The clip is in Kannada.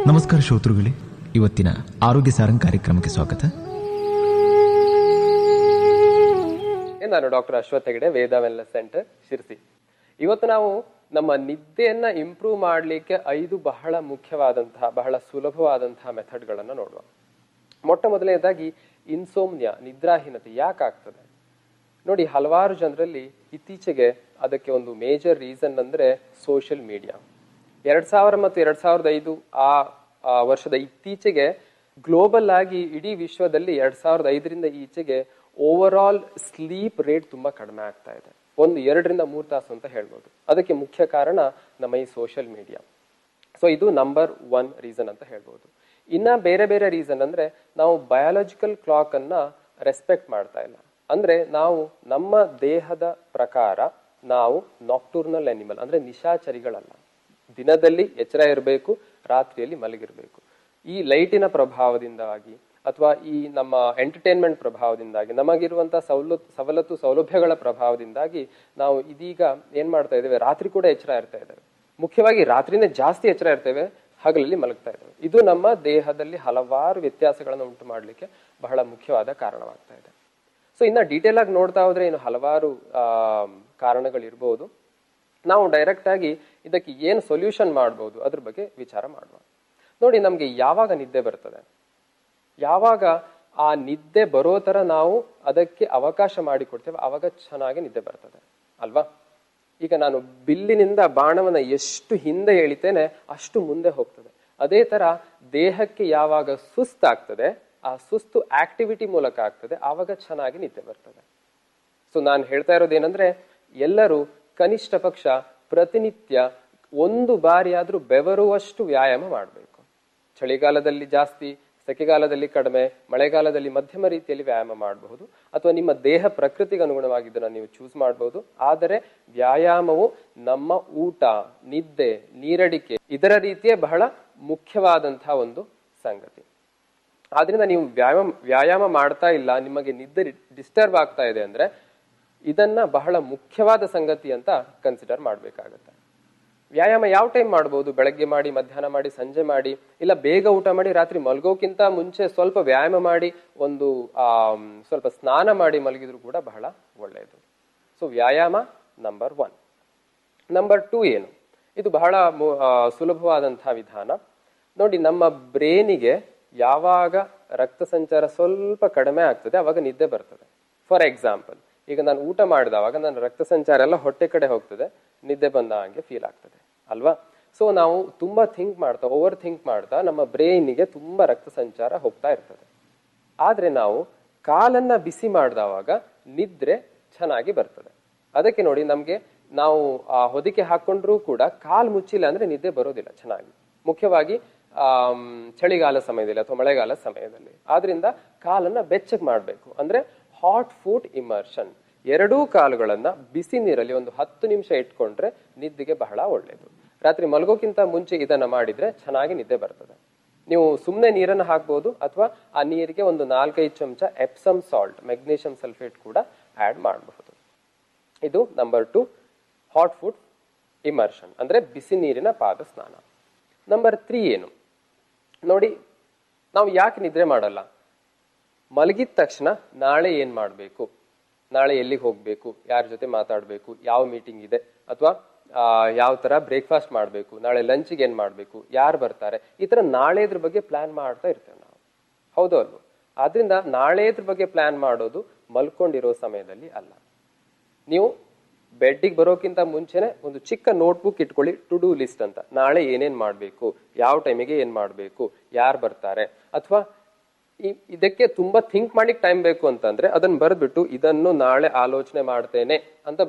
ನಮಸ್ಕಾರ ಶ್ರೋತೃಗಳೇ ಇವತ್ತಿನ ಆರೋಗ್ಯ ಸಾರಂಗ್ ಕಾರ್ಯಕ್ರಮಕ್ಕೆ ಸ್ವಾಗತ ನಾನು doctor Ashwath Hegde Veda wellness centre Sirsi ಇವತ್ತು ನಾವು ನಮ್ಮ ನಿದ್ದೆಯನ್ನ ಇಂಪ್ರೂವ್ ಮಾಡಲಿಕ್ಕೆ ಐದು ಬಹಳ ಮುಖ್ಯವಾದಂತಹ ಬಹಳ ಸುಲಭವಾದಂತಹ ಮೆಥಡ್ಗಳನ್ನು ನೋಡುವ ಮೊಟ್ಟ ಮೊದಲನೇದಾಗಿ ಇನ್ಸೋಮ್ನಿಯಾ ನಿದ್ರಾಹೀನತೆ ಯಾಕಾಗ್ತದೆ ನೋಡಿ ಹಲವಾರು ಜನರಲ್ಲಿ ಇತ್ತೀಚೆಗೆ ಅದಕ್ಕೆ ಒಂದು ಮೇಜರ್ ರೀಸನ್ ಅಂದ್ರೆ ಸೋಷಿಯಲ್ ಮೀಡಿಯಾ ಎರಡ್ ಸಾವಿರ ಮತ್ತು ಎರಡ್ ಸಾವಿರದ ಐದು ಆ ಆ ವರ್ಷದ ಇತ್ತೀಚೆಗೆ ಗ್ಲೋಬಲ್ ಆಗಿ ಇಡೀ ವಿಶ್ವದಲ್ಲಿ ಎರಡ್ ಸಾವಿರದ ಐದರಿಂದ ಈಚೆಗೆ ಓವರ್ ಆಲ್ ಸ್ಲೀಪ್ ರೇಟ್ ತುಂಬಾ ಕಡಿಮೆ ಆಗ್ತಾ ಇದೆ ಒಂದು ಎರಡರಿಂದ ಮೂರು ತಾಸು ಅಂತ ಹೇಳ್ಬೋದು ಅದಕ್ಕೆ ಮುಖ್ಯ ಕಾರಣ ನಮ್ಮ ಈ ಸೋಷಿಯಲ್ ಮೀಡಿಯಾ ಸೊ ಇದು ನಂಬರ್ ಒನ್ ರೀಸನ್ ಅಂತ ಹೇಳ್ಬೋದು ಇನ್ನ ಬೇರೆ ಬೇರೆ ರೀಸನ್ ಅಂದ್ರೆ ನಾವು ಬಯಾಲಜಿಕಲ್ ಕ್ಲಾಕ್ ಅನ್ನ ರೆಸ್ಪೆಕ್ಟ್ ಮಾಡ್ತಾ ಇಲ್ಲ ಅಂದ್ರೆ ನಾವು ನಮ್ಮ ದೇಹದ ಪ್ರಕಾರ ನಾವು ನಾಕ್ಟೂರ್ನಲ್ ಅನಿಮಲ್ ಅಂದ್ರೆ ನಿಶಾಚರಿಗಳಲ್ಲ ದಿನದಲ್ಲಿ ಎಚ್ಚರ ಇರಬೇಕು ರಾತ್ರಿಯಲ್ಲಿ ಮಲಗಿರಬೇಕು ಈ ಲೈಟಿನ ಪ್ರಭಾವದಿಂದಾಗಿ ಅಥವಾ ಈ ನಮ್ಮ ಎಂಟರ್ಟೈನ್ಮೆಂಟ್ ಪ್ರಭಾವದಿಂದಾಗಿ ನಮಗಿರುವಂತಹ ಸವಲತ್ತು ಸವಲತ್ತು ಸೌಲಭ್ಯಗಳ ಪ್ರಭಾವದಿಂದಾಗಿ ನಾವು ಇದೀಗ ಏನ್ ಮಾಡ್ತಾ ಇದ್ದೇವೆ ರಾತ್ರಿ ಕೂಡ ಎಚ್ಚರ ಇರ್ತಾ ಇದ್ದೇವೆ ಮುಖ್ಯವಾಗಿ ರಾತ್ರಿನೇ ಜಾಸ್ತಿ ಎಚ್ಚರ ಇರ್ತೇವೆ ಹಗಲಲ್ಲಿ ಮಲಗ್ತಾ ಇದ್ದೇವೆ ಇದು ನಮ್ಮ ದೇಹದಲ್ಲಿ ಹಲವಾರು ವ್ಯತ್ಯಾಸಗಳನ್ನು ಉಂಟು ಮಾಡಲಿಕ್ಕೆ ಬಹಳ ಮುಖ್ಯವಾದ ಕಾರಣವಾಗ್ತಾ ಇದೆ ಸೊ ಇನ್ನ ಡೀಟೇಲ್ ಆಗಿ ನೋಡ್ತಾ ಹೋದ್ರೆ ಇನ್ನು ಹಲವಾರು ಆ ಕಾರಣಗಳಿರ್ಬೋದು ನಾವು ಡೈರೆಕ್ಟ್ ಆಗಿ ಇದಕ್ಕೆ ಏನು ಸೊಲ್ಯೂಷನ್ ಮಾಡ್ಬೋದು ಅದ್ರ ಬಗ್ಗೆ ವಿಚಾರ ಮಾಡುವ ನೋಡಿ ನಮ್ಗೆ ಯಾವಾಗ ನಿದ್ದೆ ಬರ್ತದೆ ಯಾವಾಗ ಆ ನಿದ್ದೆ ಬರೋ ತರ ನಾವು ಅದಕ್ಕೆ ಅವಕಾಶ ಮಾಡಿಕೊಡ್ತೇವೆ ಅವಾಗ ಚೆನ್ನಾಗಿ ನಿದ್ದೆ ಬರ್ತದೆ ಅಲ್ವಾ ಈಗ ನಾನು ಬಿಲ್ಲಿನಿಂದ ಬಾಣವನ್ನ ಎಷ್ಟು ಹಿಂದೆ ಎಳಿತೇನೆ ಅಷ್ಟು ಮುಂದೆ ಹೋಗ್ತದೆ ಅದೇ ತರ ದೇಹಕ್ಕೆ ಯಾವಾಗ ಸುಸ್ತಾಗ್ತದೆ ಆ ಸುಸ್ತು ಆಕ್ಟಿವಿಟಿ ಮೂಲಕ ಆಗ್ತದೆ ಆವಾಗ ಚೆನ್ನಾಗಿ ನಿದ್ದೆ ಬರ್ತದೆ ಸೊ ನಾನು ಹೇಳ್ತಾ ಇರೋದೇನಂದ್ರೆ ಎಲ್ಲರೂ ಕನಿಷ್ಠ ಪಕ್ಷ ಪ್ರತಿನಿತ್ಯ ಒಂದು ಬಾರಿ ಆದ್ರೂ ಬೆವರುವಷ್ಟು ವ್ಯಾಯಾಮ ಮಾಡಬೇಕು ಚಳಿಗಾಲದಲ್ಲಿ ಜಾಸ್ತಿ ಸೆಕೆಗಾಲದಲ್ಲಿ ಕಡಿಮೆ ಮಳೆಗಾಲದಲ್ಲಿ ಮಧ್ಯಮ ರೀತಿಯಲ್ಲಿ ವ್ಯಾಯಾಮ ಮಾಡಬಹುದು ಅಥವಾ ನಿಮ್ಮ ದೇಹ ಪ್ರಕೃತಿಗೆ ಅನುಗುಣವಾಗಿದ್ದನ್ನು ನೀವು ಚೂಸ್ ಮಾಡಬಹುದು ಆದರೆ ವ್ಯಾಯಾಮವು ನಮ್ಮ ಊಟ ನಿದ್ದೆ ನೀರಡಿಕೆ ಇದರ ರೀತಿಯೇ ಬಹಳ ಮುಖ್ಯವಾದಂತಹ ಒಂದು ಸಂಗತಿ ಆದ್ರಿಂದ ನೀವು ವ್ಯಾಯಾಮ ವ್ಯಾಯಾಮ ಮಾಡ್ತಾ ಇಲ್ಲ ನಿಮಗೆ ನಿದ್ದೆ ಡಿಸ್ಟರ್ಬ್ ಆಗ್ತಾ ಇದೆ ಅಂದ್ರೆ ಇದನ್ನ ಬಹಳ ಮುಖ್ಯವಾದ ಸಂಗತಿ ಅಂತ ಕನ್ಸಿಡರ್ ಮಾಡ್ಬೇಕಾಗತ್ತೆ ವ್ಯಾಯಾಮ ಯಾವ ಟೈಮ್ ಮಾಡ್ಬೋದು ಬೆಳಗ್ಗೆ ಮಾಡಿ ಮಧ್ಯಾಹ್ನ ಮಾಡಿ ಸಂಜೆ ಮಾಡಿ ಇಲ್ಲ ಬೇಗ ಊಟ ಮಾಡಿ ರಾತ್ರಿ ಮಲಗೋಕ್ಕಿಂತ ಮುಂಚೆ ಸ್ವಲ್ಪ ವ್ಯಾಯಾಮ ಮಾಡಿ ಒಂದು ಆ ಸ್ವಲ್ಪ ಸ್ನಾನ ಮಾಡಿ ಮಲಗಿದ್ರು ಕೂಡ ಬಹಳ ಒಳ್ಳೆಯದು ಸೊ ವ್ಯಾಯಾಮ ನಂಬರ್ ಒನ್ ನಂಬರ್ ಟೂ ಏನು ಇದು ಬಹಳ ಮು- ಆ, ಸುಲಭವಾದಂತಹ ವಿಧಾನ ನೋಡಿ ನಮ್ಮ ಬ್ರೇನಿಗೆ ಯಾವಾಗ ರಕ್ತ ಸಂಚಾರ ಸ್ವಲ್ಪ ಕಡಿಮೆ ಆಗ್ತದೆ ಅವಾಗ ನಿದ್ದೆ ಬರ್ತದೆ ಫಾರ್ ಎಕ್ಸಾಂಪಲ್ ಈಗ ನಾನು ಊಟ ಮಾಡಿದವಾಗ ನನ್ನ ರಕ್ತ ಸಂಚಾರ ಎಲ್ಲ ಹೊಟ್ಟೆ ಕಡೆ ಹೋಗ್ತದೆ ನಿದ್ದೆ ಬಂದ ಹಾಗೆ ಫೀಲ್ ಆಗ್ತದೆ ಅಲ್ವಾ ಸೊ ನಾವು ತುಂಬಾ ಥಿಂಕ್ ಮಾಡ್ತಾ ಓವರ್ ಥಿಂಕ್ ಮಾಡ್ತಾ ನಮ್ಮ ಬ್ರೈನ್ಗೆ ತುಂಬಾ ರಕ್ತ ಸಂಚಾರ ಹೋಗ್ತಾ ಇರ್ತದೆ ಆದ್ರೆ ನಾವು ಕಾಲನ್ನ ಬಿಸಿ ಮಾಡಿದವಾಗ ನಿದ್ರೆ ಚೆನ್ನಾಗಿ ಬರ್ತದೆ ಅದಕ್ಕೆ ನೋಡಿ ನಮ್ಗೆ ನಾವು ಆ ಹೊದಿಕೆ ಹಾಕೊಂಡ್ರೂ ಕೂಡ ಕಾಲ್ ಮುಚ್ಚಿಲ್ಲ ಅಂದ್ರೆ ನಿದ್ದೆ ಬರೋದಿಲ್ಲ ಚೆನ್ನಾಗಿ ಮುಖ್ಯವಾಗಿ ಆಮ್, ಚಳಿಗಾಲ ಸಮಯದಲ್ಲಿ ಅಥವಾ ಮಳೆಗಾಲ ಸಮಯದಲ್ಲಿ ಆದ್ರಿಂದ ಕಾಲನ್ನ ಬೆಚ್ಚಗೆ ಮಾಡಬೇಕು ಅಂದ್ರೆ ಹಾಟ್ ಫುಡ್ ಇಮರ್ಷನ್ ಎರಡೂ ಕಾಲುಗಳನ್ನ ಬಿಸಿ ನೀರಲ್ಲಿ ಒಂದು ಹತ್ತು ನಿಮಿಷ ಇಟ್ಕೊಂಡ್ರೆ ನಿದ್ದೆಗೆ ಬಹಳ ಒಳ್ಳೆಯದು ರಾತ್ರಿ ಮಲಗೋಕ್ಕಿಂತ ಮುಂಚೆ ಇದನ್ನ ಮಾಡಿದ್ರೆ ಚೆನ್ನಾಗಿ ನಿದ್ದೆ ಬರ್ತದೆ ನೀವು ಸುಮ್ಮನೆ ನೀರನ್ನು ಹಾಕ್ಬೋದು ಅಥವಾ ಆ ನೀರಿಗೆ ಒಂದು ನಾಲ್ಕೈದು ಚಮಚ ಎಪ್ಸಮ್ ಸಾಲ್ಟ್ ಮೆಗ್ನೀಷಿಯಂ ಸಲ್ಫೇಟ್ ಕೂಡ ಆಡ್ ಮಾಡಬಹುದು ಇದು number two hot foot immersion ಅಂದ್ರೆ ಬಿಸಿ ನೀರಿನ ಪಾದ ಸ್ನಾನ ನಂಬರ್ ತ್ರೀ ಏನು ನೋಡಿ ನಾವು ಯಾಕೆ ನಿದ್ರೆ ಮಾಡಲ್ಲ ಮಲಗಿದ ತಕ್ಷಣ ನಾಳೆ ಏನ್ ಮಾಡಬೇಕು ನಾಳೆ ಎಲ್ಲಿಗೆ ಹೋಗ್ಬೇಕು ಯಾರ ಜೊತೆ ಮಾತಾಡಬೇಕು ಯಾವ ಮೀಟಿಂಗ್ ಇದೆ ಅಥವಾ ಯಾವ ತರ ಬ್ರೇಕ್ಫಾಸ್ಟ್ ಮಾಡಬೇಕು ನಾಳೆ ಲಂಚಿಗೆ ಏನ್ ಮಾಡಬೇಕು ಯಾರು ಬರ್ತಾರೆ ಈ ತರ ನಾಳೆದ್ರ ಬಗ್ಗೆ ಪ್ಲಾನ್ ಮಾಡ್ತಾ ಇರ್ತೇವೆ ನಾವು ಹೌದು ಅಲ್ವೋ ಆದ್ರಿಂದ ನಾಳೆದ್ರ ಬಗ್ಗೆ ಪ್ಲಾನ್ ಮಾಡೋದು ಮಲ್ಕೊಂಡಿರೋ ಸಮಯದಲ್ಲಿ ಅಲ್ಲ ನೀವು ಬೆಡ್ಡಿಗೆ ಬರೋಕ್ಕಿಂತ ಮುಂಚೆನೆ ಒಂದು ಚಿಕ್ಕ ನೋಟ್ಬುಕ್ ಇಟ್ಕೊಳ್ಳಿ ಟು ಡೂ ಲಿಸ್ಟ್ ಅಂತ ನಾಳೆ ಏನೇನ್ ಮಾಡಬೇಕು ಯಾವ ಟೈಮಿಗೆ ಏನ್ ಮಾಡಬೇಕು ಯಾರು ಬರ್ತಾರೆ ಅಥವಾ ಈ- ಇದಕ್ಕೆ ತುಂಬಾ ಥಿಂಕ್ ಮಾಡ್ಲಿಕ್ಕೆ ಟೈಮ್ ಬೇಕು ಅಂತಂದ್ರೆ ಅದನ್ನ ಬರೆದ್ಬಿಟ್ಟು ಇದನ್ನು ನಾಳೆ ಆಲೋಚನೆ ಮಾಡ್ತೇನೆ ಅಂತ